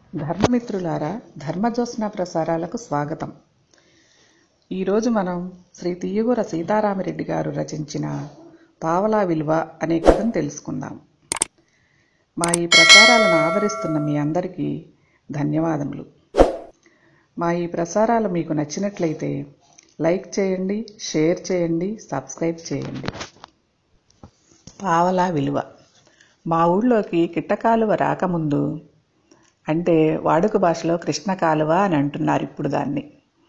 ధర్మమిత్రులారా ధర్మజ్యోత్స్న ప్రసారాలకు స్వాగతం ఈరోజు మనం శ్రీ తీయగూర సీతారామరెడ్డి గారు రచించిన పావలా విలువ అనే కథను తెలుసుకుందాం మా ఈ ప్రసారాలను ఆదరిస్తున్న మీ అందరికీ ధన్యవాదములు మా ఈ ప్రసారాలు మీకు నచ్చినట్లయితే లైక్ చేయండి షేర్ చేయండి సబ్స్క్రైబ్ చేయండి పావలా విలువ మా ఊళ్ళోకి కిట్టకాలువ రాకముందు అంటే వాడుక భాషలో కృష్ణ కాలువ అని అంటున్నారు ఇప్పుడు దాన్ని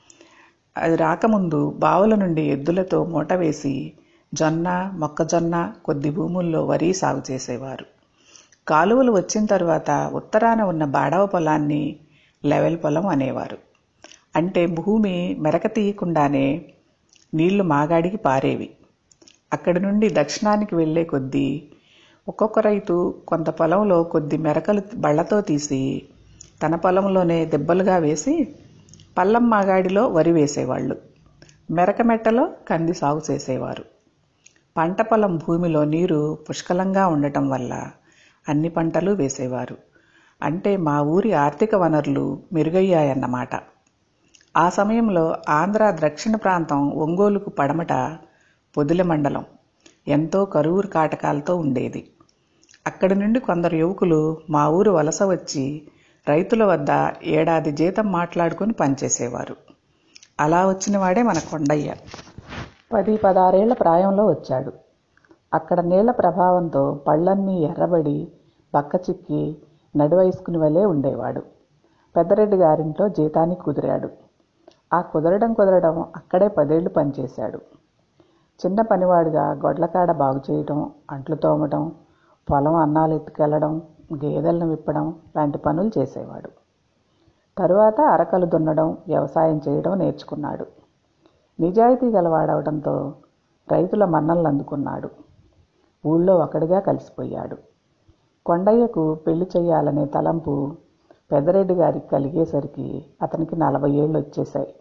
అది రాకముందు బావుల నుండి ఎద్దులతో మూట వేసి జొన్న మొక్కజొన్న కొద్ది భూముల్లో వరి సాగు చేసేవారు కాలువలు వచ్చిన తర్వాత ఉత్తరాన ఉన్న బాడవ పొలాన్ని లెవెల్ పొలం అనేవారు అంటే భూమి మెరక తీయకుండానే నీళ్లు మాగాడికి పారేవి అక్కడి నుండి దక్షిణానికి వెళ్లే కొద్దీ ఒక్కొక్క రైతు కొంత పొలంలో కొద్ది మెరకలు బళ్లతో తీసి తన పొలంలోనే దెబ్బలుగా వేసి పల్లం మాగాడిలో వరి వేసేవాళ్ళు మెరక మెట్టలో కంది సాగు చేసేవారు పంట పొలం భూమిలో నీరు పుష్కలంగా ఉండటం వల్ల అన్ని పంటలు వేసేవారు అంటే మా ఊరి ఆర్థిక వనరులు మెరుగయ్యాయన్నమాట ఆ సమయంలో ఆంధ్ర దక్షిణ ప్రాంతం ఒంగోలుకు పడమట పొదిల మండలం ఎంతో కరువురు కాటకాలతో ఉండేది అక్కడి నుండి కొందరు యువకులు మా ఊరు వలస వచ్చి రైతుల వద్ద ఏడాది జీతం మాట్లాడుకుని పనిచేసేవారు అలా వచ్చిన వాడే మన కొండయ్య పది పదారేళ్ల ప్రాయంలో వచ్చాడు అక్కడ నీళ్ల ప్రభావంతో పళ్ళన్నీ ఎర్రబడి బక్క చిక్కి నడివయసుకుని వలే ఉండేవాడు పెద్దరెడ్డి గారింట్లో జీతానికి కుదిరాడు ఆ కుదరడం కుదరడం అక్కడే పదేళ్లు పనిచేశాడు చిన్న పనివాడిగా గొడ్లకాడ బాగు చేయటం అంట్లు తోమటం పొలం అన్నాలు ఎత్తుకెళ్లడం గేదెలను విప్పడం లాంటి పనులు చేసేవాడు తరువాత అరకలు దున్నడం వ్యవసాయం చేయడం నేర్చుకున్నాడు నిజాయితీ గలవాడవడంతో రైతుల మన్నలను అందుకున్నాడు ఊళ్ళో ఒకడిగా కలిసిపోయాడు కొండయ్యకు పెళ్లి చేయాలనే తలంపు పెద్దరెడ్డి గారికి కలిగేసరికి అతనికి నలభై ఏళ్ళు వచ్చేశాయి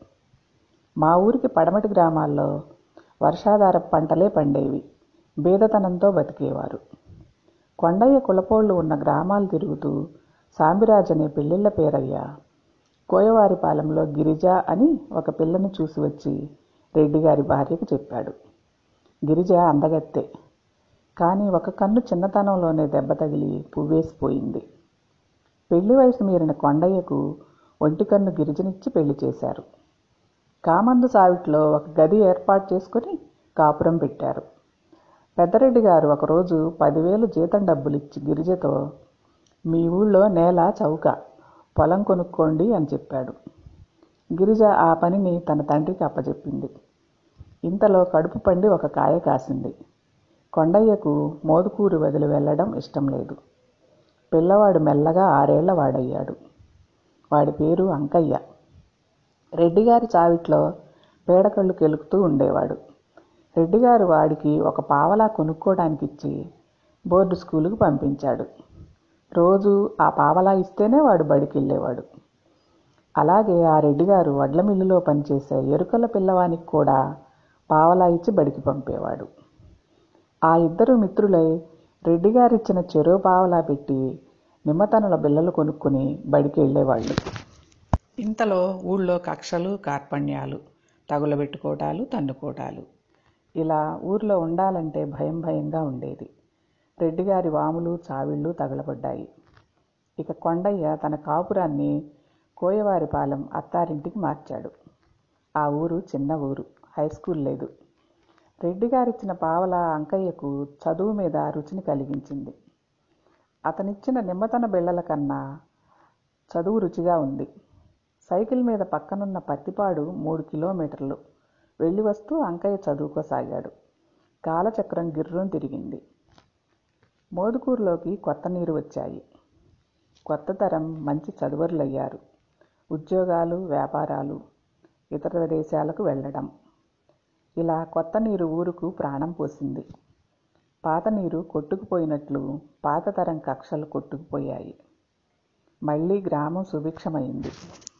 మా ఊరికి పడమటి గ్రామాల్లో వర్షాధార పంటలే పండేవి బీదతనంతో బతికేవారు కొండయ్య కులపోళ్ళు ఉన్న గ్రామాలు తిరుగుతూ సాంబిరాజ్ అనే పెళ్ళిళ్ళ పేరయ్య కోయవారిపాలెంలో గిరిజ అని ఒక పిల్లని చూసి వచ్చి రెడ్డిగారి భార్యకు చెప్పాడు గిరిజ అందగత్తె కానీ ఒక కన్ను చిన్నతనంలోనే దెబ్బ తగిలి పువ్వేసిపోయింది పెళ్లి వయసు మీరిన కొండయ్యకు ఒంటి కన్ను గిరిజనిచ్చి పెళ్లి చేశారు కామందు సావిట్లో ఒక గది ఏర్పాటు చేసుకుని కాపురం పెట్టారు పెద్దరెడ్డి గారు ఒకరోజు పదివేలు జీతం డబ్బులిచ్చి గిరిజతో మీ ఊళ్ళో నేల చౌక పొలం కొనుక్కోండి అని చెప్పాడు గిరిజ ఆ పనిని తన తండ్రికి అప్పచెప్పింది ఇంతలో కడుపు పండి ఒక కాయ కాసింది కొండయ్యకు మోదుకూరు వదిలి వెళ్ళడం ఇష్టం లేదు పిల్లవాడు మెల్లగా ఆరేళ్ల వాడయ్యాడు వాడి పేరు అంకయ్య రెడ్డిగారి చావిట్లో పేడకళ్ళు కెలుకుతూ ఉండేవాడు రెడ్డిగారు వాడికి ఒక పావలా కొనుక్కోవడానికి ఇచ్చి బోర్డు స్కూలుకు పంపించాడు రోజు ఆ పావలా ఇస్తేనే వాడు బడికి వెళ్ళేవాడు అలాగే ఆ రెడ్డిగారు వడ్ల మిల్లులో పనిచేసే ఎరుకల పిల్లవానికి కూడా పావలా ఇచ్చి బడికి పంపేవాడు ఆ ఇద్దరు మిత్రులై రెడ్డిగారిచ్చిన చెరో పావలా పెట్టి నిమ్మతనుల బిల్లలు కొనుక్కుని బడికి వెళ్ళేవాళ్ళు ఇంతలో ఊళ్ళో కక్షలు కార్పణ్యాలు తగులబెట్టుకోవటాలు తన్నుకోవటాలు ఇలా ఊర్లో ఉండాలంటే భయం భయంగా ఉండేది రెడ్డిగారి వాములు చావిళ్ళు తగలబడ్డాయి ఇక కొండయ్య తన కాపురాన్ని కోయవారిపాలెం అత్తారింటికి మార్చాడు ఆ ఊరు చిన్న ఊరు హై స్కూల్ లేదు రెడ్డిగారిచ్చిన పావల అంకయ్యకు చదువు మీద రుచిని కలిగించింది అతనిచ్చిన నిమ్మతన బిళ్ళల కన్నా చదువు రుచిగా ఉంది సైకిల్ మీద పక్కనున్న పత్తిపాడు మూడు కిలోమీటర్లు వెళ్ళి వస్తూ అంకయ్య చదువుకోసాగాడు కాలచక్రం గిర్రం తిరిగింది మోదుకూరులోకి కొత్త నీరు వచ్చాయి కొత్త తరం మంచి చదువరులయ్యారు ఉద్యోగాలు వ్యాపారాలు ఇతర దేశాలకు వెళ్ళడం ఇలా కొత్త నీరు ఊరుకు ప్రాణం పోసింది పాత నీరు కొట్టుకుపోయినట్లు పాత తరం కక్షలు కొట్టుకుపోయాయి మళ్ళీ గ్రామం సుభిక్షమైంది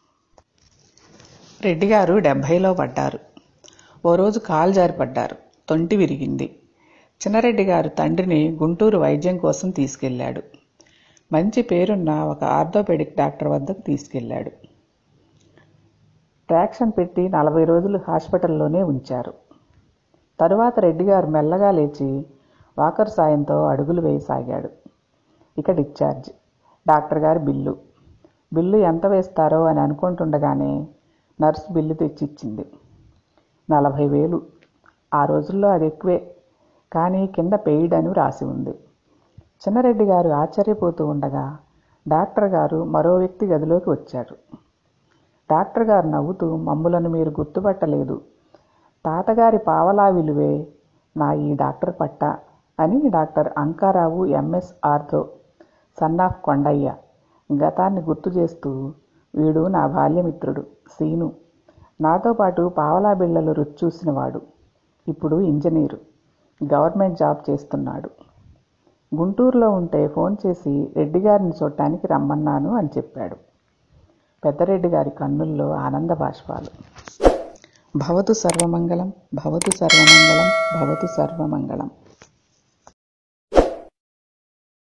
రెడ్డిగారు డెబ్భైలో పడ్డారు ఓ రోజు కాలు జారిపడ్డారు తొంటి విరిగింది చిన్నరెడ్డి గారు తండ్రిని గుంటూరు వైద్యం కోసం తీసుకెళ్ళాడు మంచి పేరున్న ఒక ఆర్థోపెడిక్ డాక్టర్ వద్దకు తీసుకెళ్ళాడు ట్రాక్షన్ పెట్టి నలభై రోజులు హాస్పిటల్లోనే ఉంచారు తరువాత రెడ్డి గారు మెల్లగా లేచి వాకర్ సాయంతో అడుగులు వేయసాగాడు ఇక డిశ్చార్జ్ డాక్టర్ గారి బిల్లు బిల్లు ఎంత వేస్తారో అని అనుకుంటుండగానే నర్స్ బిల్లు తెచ్చిచ్చింది నలభై వేలు ఆ రోజుల్లో అది ఎక్కువే కానీ కింద పెయిడ్ అని రాసి ఉంది చిన్నరెడ్డి గారు ఆశ్చర్యపోతూ ఉండగా డాక్టర్ గారు మరో వ్యక్తి గదిలోకి వచ్చారు డాక్టర్ గారు నవ్వుతూ మమ్ములను మీరు గుర్తుపట్టలేదు తాతగారి పావలా విలువే నా ఈ డాక్టర్ పట్ట అని doctor Ankarao MS ortho son of Kondaiah గతాన్ని గుర్తు చేస్తూ వీడు నా బాల్యమిత్రుడు సీను నాతో పాటు పావలా బిళ్ళలు రుచి చూసినవాడు ఇప్పుడు ఇంజనీరు గవర్నమెంట్ జాబ్ చేస్తున్నాడు గుంటూరులో ఉంటే ఫోన్ చేసి రెడ్డి గారిని చూడటానికి రమ్మన్నాను అని చెప్పాడు పెద్దరెడ్డి గారి కన్నుల్లో ఆనంద బాష్పాలు భవతు సర్వమంగళం భవతు సర్వమంగళం భవతు సర్వమంగళం